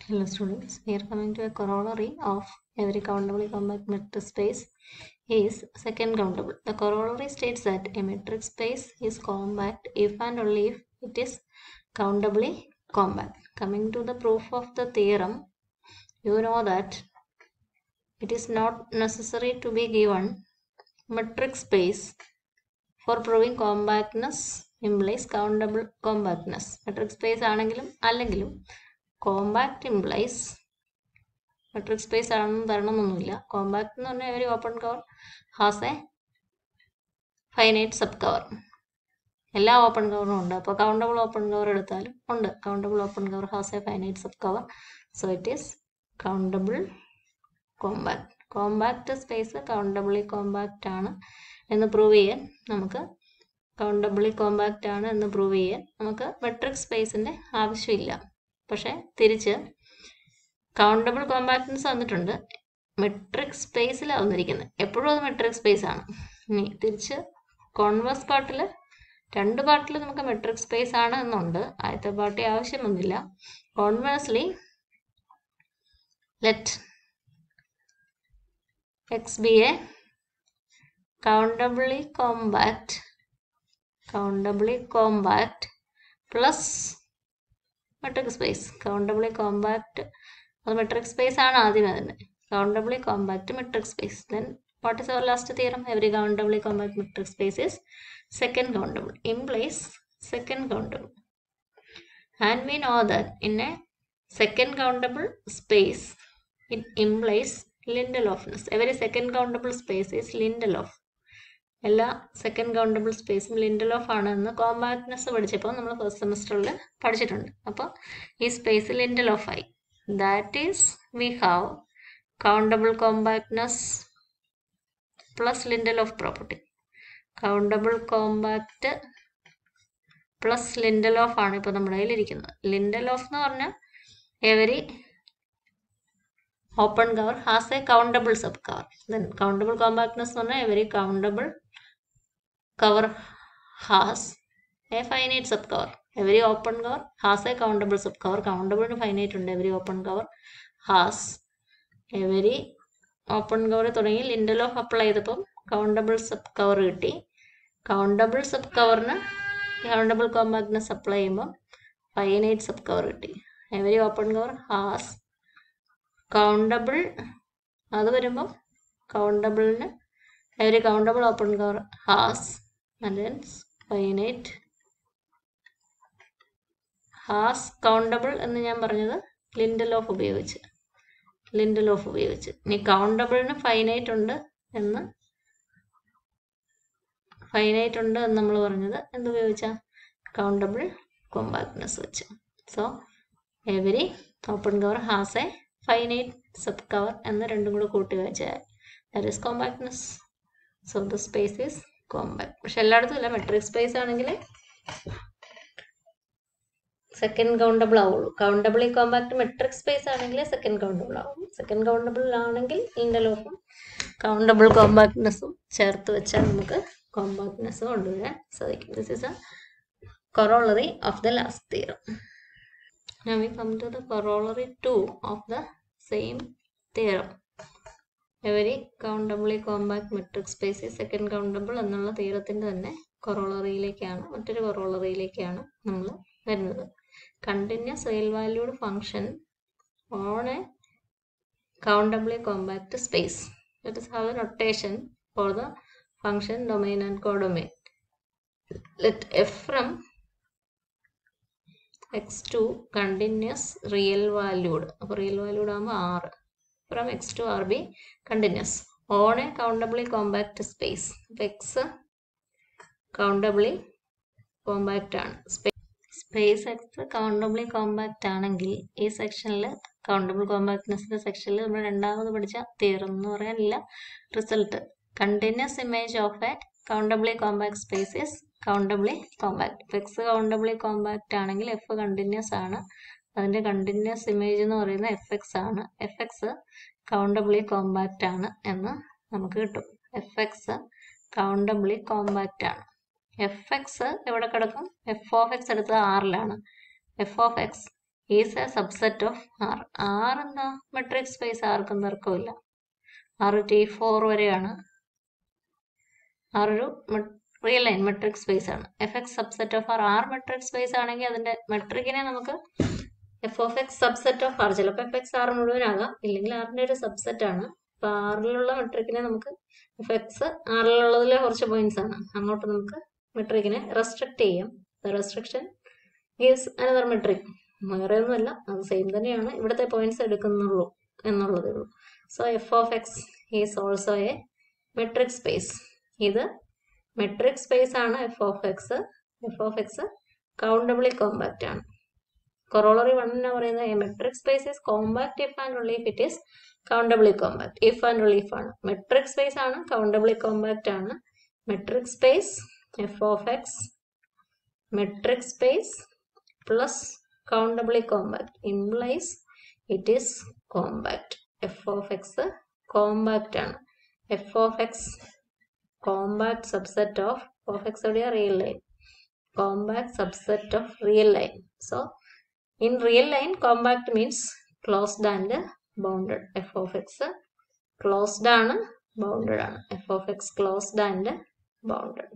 Hello students, we are coming to a corollary of every countably compact metric space is second countable. The corollary states that a metric space is compact if and only if it is countably compact. Coming to the proof of the theorem, you know that it is not necessary to be given metric space for proving compactness implies countable compactness. metric space ആണെങ്കിലും അല്ലെങ്കിലും compact implies metric space ആണെന്ന് തരണമെന്നൊന്നുമില്ല compact എന്ന് പറഞ്ഞാൽ ഒരു open cover has a finite sub cover എല്ലാ open കവറും ഉണ്ട് അപ്പോൾ കൗണ്ടബിൾ ഓപ്പൺ കവർ എടുത്താലും ഉണ്ട് countable open cover has a finite sub cover so it is countable compact compact space countably compact ആണ് എന്ന് പ്രൂവ് ചെയ്യാൻ നമുക്ക് കൗണ്ടബിളി കോമ്പാക്റ്റ് ആണ് എന്ന് പ്രൂവ് ചെയ്യാൻ നമുക്ക് മെട്രിക് സ്പേസിൻ്റെ ആവശ്യമില്ല പക്ഷെ തിരിച്ച് കൗണ്ടബിൾ കോമ്പാക്ട്നസ് വന്നിട്ടുണ്ട് മെട്രിക് സ്പേസിലാണ് വന്നിരിക്കുന്നത് എപ്പോഴും അത് മെട്രിക് സ്പേസ് ആണ് ഇനി തിരിച്ച് കോൺവേഴ്സ് പാർട്ടിൽ രണ്ട് പാർട്ടിൽ നമുക്ക് മെട്രിക് സ്പേസ് ആണ് എന്നുണ്ട് ആദ്യത്തെ പാർട്ടി ആവശ്യമൊന്നുമില്ല conversely let X be a countably compact countably compact plus metric space countably compact അത് മെട്രിക് സ്പേസ് ആണ് ആദ്യമേ തന്നെ countably compact metric space then what is our last theorem every countably compact metric space is second countable implies second countable and we know that in a second countable space it implies Lindelofness every second countable space is Lindelof എല്ലാ second countable സ്പേസും lintel of ആണെന്ന് compactness പഠിച്ചപ്പോൾ നമ്മൾ first സെമസ്റ്ററിൽ പഠിച്ചിട്ടുണ്ട് അപ്പോൾ ഈ space Lindelof ആയി that is we have countable compactness plus Lindelof property countable compact plus Lindelof ആണ് ഇപ്പോൾ നമ്മുടെ കയ്യിലിരിക്കുന്നത് ലിൻഡൽ ഓഫ് എന്ന് പറഞ്ഞാൽ every open cover has a countable sub cover then countable compactness എന്ന് പറഞ്ഞാൽ every countable cover has a finite sub cover every open cover has a countable sub cover കൗണ്ടബിളിന് finite ഉണ്ട് every open cover has every open cover തുടങ്ങി Lindelöf apply ചെയ്തപ്പം countable sub subcover കിട്ടി countable sub കവറിന് countable compactness apply ചെയ്യുമ്പം finite sub subcover കിട്ടി every open cover has countable അത് വരുമ്പം കൗണ്ടബിളിന് every countable open cover has and finite has countable എന്ന് ഞാൻ പറഞ്ഞത് ലിൻഡൽ ഓഫ് ഉപയോഗിച്ച് ലിൻഡൽ ഓഫ് ഉപയോഗിച്ച് ഇനി കൗണ്ടബിളിന് ഫൈനൈറ്റ് ഉണ്ട് എന്ന് ഫൈനൈറ്റ് ഉണ്ട് എന്ന് നമ്മൾ പറഞ്ഞത് എന്തുപയോഗിച്ചാൽ കൗണ്ടബിൾ കോമ്പാക്ട്നെസ് വെച്ച് so every open cover has a finite sub subcover എന്ന് രണ്ടും കൂടെ കൂട്ടി വെച്ചാൽ that is compactness so the space is compact പക്ഷെ എല്ലായിടത്തും ഇല്ല മെട്രിക് സ്പേസ് ആണെങ്കിൽ സെക്കൻഡ് കൗണ്ടബിൾ ആവുള്ളൂ കൗണ്ടബിൾ ഈ കോമ്പാക്ട് മെട്രിക് സ്പേസ് ആണെങ്കിൽ സെക്കൻഡ് കൗണ്ടബിൾ ആവും സെക്കൻഡ് കൗണ്ടബിൾ ആണെങ്കിൽ ഇൻഡലോഫും കൗണ്ടബിൾ കോമ്പാക്ട്നെസ്സും ചേർത്ത് വെച്ചാൽ നമുക്ക് കോമ്പാക്ട്നെസ് കൊണ്ടുവരാൻ സാധിക്കും this is a corollary of the last theorem Now we come to the corollary 2 of the same theorem. Every countably compact metric space is second countable എന്നുള്ള തീരത്തിൻ്റെ തന്നെ കൊറോളറിയിലേക്കാണ് മറ്റൊരു കൊറോളറിയിലേക്കാണ് നമ്മൾ വരുന്നത് continuous real valued function on a countably compact space that is have a notation for the function domain and codomain let f from X to continuous real valued അപ്പോൾ real valued ആകുമ്പോൾ ആറ് from X to R be continuous on a countably compact space അപ്പോൾ X countably compact ആണ് space X countably compact ആണെങ്കിൽ ഈ സെക്ഷനിൽ countable കോമ്പാക്ട്നെസ്സിൻ്റെ സെക്ഷനിൽ നമ്മൾ രണ്ടാമത് പഠിച്ച തിയറം എന്ന് പറയാനില്ല result continuous image of a countably compact space is countably compact ഇപ്പം എക്സ് കൗണ്ടബിളി കോമ്പാക്റ്റ് ആണെങ്കിൽ എഫ് കണ്ടിന്യൂസ് ആണ് അതിൻ്റെ കണ്ടിന്യൂസ് ഇമേജ് എന്ന് പറയുന്നത് എഫ് എക്സ് ആണ് എഫ് എക്സ് കൗണ്ടബിളി കോമ്പാക്റ്റ് ആണ് എന്ന് നമുക്ക് കിട്ടും എഫ് എക്സ് കൗണ്ടബിളി കോമ്പാക്റ്റ് ആണ് എഫ് എക്സ് എവിടെ കിടക്കും എഫ് ഓഫ് എക്സ് എടുത്തത് ആറിലാണ് f of X is a subset of R R എന്താ മെട്രിക് സ്പേസ് ആർക്കും തർക്കമില്ല ആർ ടി ഫോർ വരെയാണ് ആർ ഒരു റിയൽ ലൈൻ മെട്രിക് സ്പേസ് ആണ് f X subset of R R metric space ആണെങ്കിൽ അതിന്റെ മെട്രിക്കിനെ നമുക്ക് f of X subset of R ചിലപ്പോൾ എഫ് എക്സ് ആർ മുഴുവനാകാം ഇല്ലെങ്കിൽ ആറിന്റെ ഒരു സബ്സെറ്റ് ആണ് അപ്പൊ ആറിലുള്ള മെട്രിക്കിനെ നമുക്ക് എഫ് എക്സ് ആറിലുള്ളതിലെ കുറച്ച് പോയിന്റ്സ് ആണ് അങ്ങോട്ട് നമുക്ക് മെട്രിക്കിനെ റെസ്ട്രിക്ട് ചെയ്യാം റെസ്ട്രിക്ഷൻ ഈസ് അനദർ മെട്രിക് വേറെ ഒന്നുമല്ല അത് സെയിം തന്നെയാണ് ഇവിടുത്തെ പോയിന്റ്സ് എടുക്കുന്നുള്ളൂ എന്നുള്ളതേ ഉള്ളൂ so f of X is also a metric space ഇത് മെട്രിക് സ്പേസ് ആണ് f of X f of X countably compact ആണ് കൊറോളറി വൺ എന്ന് പറയുന്നത് a metric space is compact if and only if it is countably compact if and only if ആണ് metric space ആണ് countably compact ആണ് metric space f of X metric space plus countably compact implies it is compact f of X compact ആണ് f of X compact subset of of X എവിടെയാ real line compact subset of real line so in real line compact means closed and bounded f of X closed ആണ് bounded ആണ് f of X closed and bounded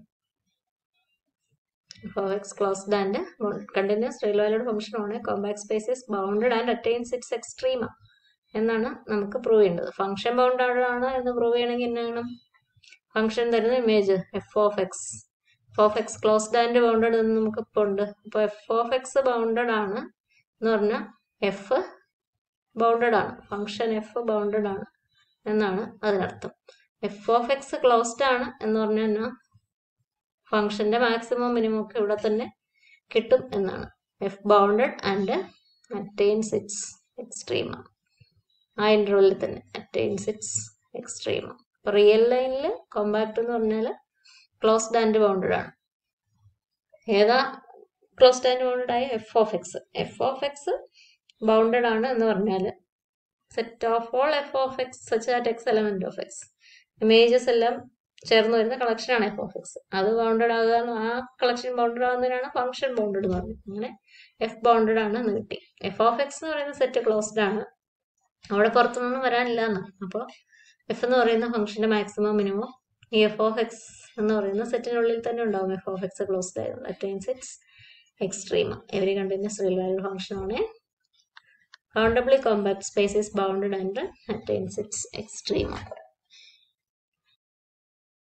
f of X closed and continuous real valued function ആണ് compact space is bounded and attains its extrema എന്നാണ് നമുക്ക് prove ചെയ്യേണ്ടത് function bounded ആണ് എന്ന് prove ചെയ്യണമെങ്കിൽ എന്നാ വേണം ഫംഗ്ഷൻ തരുന്ന image f of X f of X closed and bounded എന്ന് നമുക്ക് ഇപ്പോൾ ഉണ്ട് അപ്പോൾ എഫ് ഓഫ് എക്സ് ബൗണ്ടഡ് ആണ് എന്ന് പറഞ്ഞാൽ എഫ് ബൗണ്ടഡ് ആണ് ഫംഗ്ഷൻ എഫ് ബൗണ്ടഡ് ആണ് എന്നാണ് അതിനർത്ഥം എഫ് ഓഫ് എക്സ് ക്ലോസ്ഡ് ആണ് എന്ന് പറഞ്ഞാൽ എന്നാ ഫംഗ്ഷന്റെ മാക്സിമം മിനിമം ഒക്കെ ഇവിടെ തന്നെ കിട്ടും എന്നാണ് f bounded and attains its extrema ആ ഇന്റർവെല്ലിൽ തന്നെ അറ്റൈൻസ് ഇറ്റ്സ് എക്സ്ട്രീമ റിയൽ ലൈനിൽ കോമ്പാക്ട് എന്ന് പറഞ്ഞാൽ ക്ലോസ്ഡ് ആൻഡ് ബൗണ്ടഡ് ആണ് ഏതാ ക്ലോസ്ഡ് ആൻഡ് ബൗണ്ടഡ് ആയ f of X f of X bounded ആണ് എന്ന് പറഞ്ഞാൽ set of all f of x such that x element of X images എല്ലാം ചേർന്ന് വരുന്ന കളക്ഷൻ ആണ് എഫ് ഓഫ് എക്സ് അത് ബൗണ്ടഡ് ആകുക ആ കളക്ഷൻ ബൗണ്ടഡ് ആകുന്നതിനാണ് ഫംഗ്ഷൻ ബൗണ്ടഡ് എന്ന് പറഞ്ഞത് അങ്ങനെ എഫ് ബൗണ്ടഡ് ആണ് എന്ന് കിട്ടി എഫ് ഓഫ് എക്സ് എന്ന് പറയുന്ന സെറ്റ് ക്ലോസ്ഡ് ആണ് അവിടെ പുറത്തുനിന്നും വരാനില്ല എന്ന് അപ്പോൾ എഫ് എന്ന് പറയുന്ന ഫംഗ്ഷന്റെ മാക്സിമം മിനിമം ഈ എഫ് ഓഫ് എക്സ് എന്ന് പറയുന്ന സെറ്റിനുള്ളിൽ തന്നെ ഉണ്ടാവും എഫ് ഓഫ് എക്സ് ക്ലോസ്ഡ് ആയതുകൊണ്ട് attains its extreme every continuous real value function ആണ് countably compact space is bounded and attains its extreme